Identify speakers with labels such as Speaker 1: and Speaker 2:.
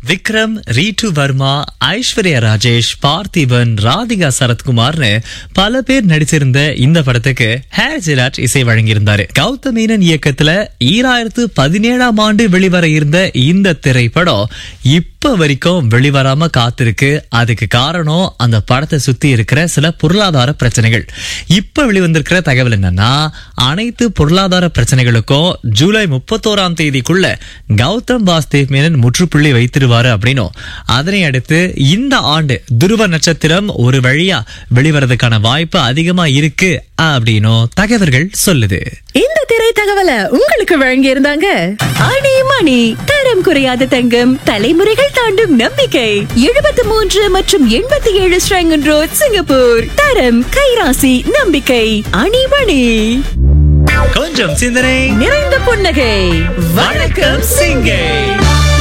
Speaker 1: விக்ரம் ரீட்டு வர்மா ஐஸ்வர்யா ராஜேஷ் பார்த்திபன் ராதிகா சரத்குமார்னு பல பேர் நடிச்சிருந்த இந்த படத்துக்கு ஹேர் ஜெராட் இசை வழங்கியிருந்தாரு கௌதம் மேனன் இயக்கத்துல ஈராயிரத்து பதினேழாம் ஆண்டு வெளிவர இருந்த இந்த திரைப்படம் இப்ப வரைக்கும் வெளிவராம காத்திருக்கு அதுக்கு காரணம் அந்த படத்தை சுத்தி இருக்கிற சில பொருளாதார பிரச்சனைகள் இப்ப வெளிவந்திருக்கிற தகவல் என்னன்னா அனைத்து பொருளாதார பிரச்சனைகளுக்கும் ஜூலை முப்பத்தோராம் தேதிக்குள்ள கௌதம் வாஸ்தேவ் மேனன் முற்றுப்புள்ளி வைத்திருவாரு அப்படின்னும் அதனை அடுத்து இந்த ஆண்டு துருவ நட்சத்திரம் ஒரு வழியா வெளிவரதுக்கான வாய்ப்பு அதிகமா இருக்கு அப்படின்னும் தகவல்கள் சொல்லுது
Speaker 2: இந்த திரை தகவலை உங்களுக்கு வழங்கி இருந்தாங்க அணி மணி தரம் குறையாத தங்கம் தலைமுறைகள் தாண்டும் நம்பிக்கை எழுபத்தி மூன்று மற்றும் எண்பத்தி ஏழு ஸ்ரங்கன் ரோட் சிங்கப்பூர் தரம் கைராசி நம்பிக்கை அணி மணி
Speaker 1: கொஞ்சம் சிந்தனை
Speaker 2: நிறைந்த புன்னகை
Speaker 1: வணக்கம் சிங்கை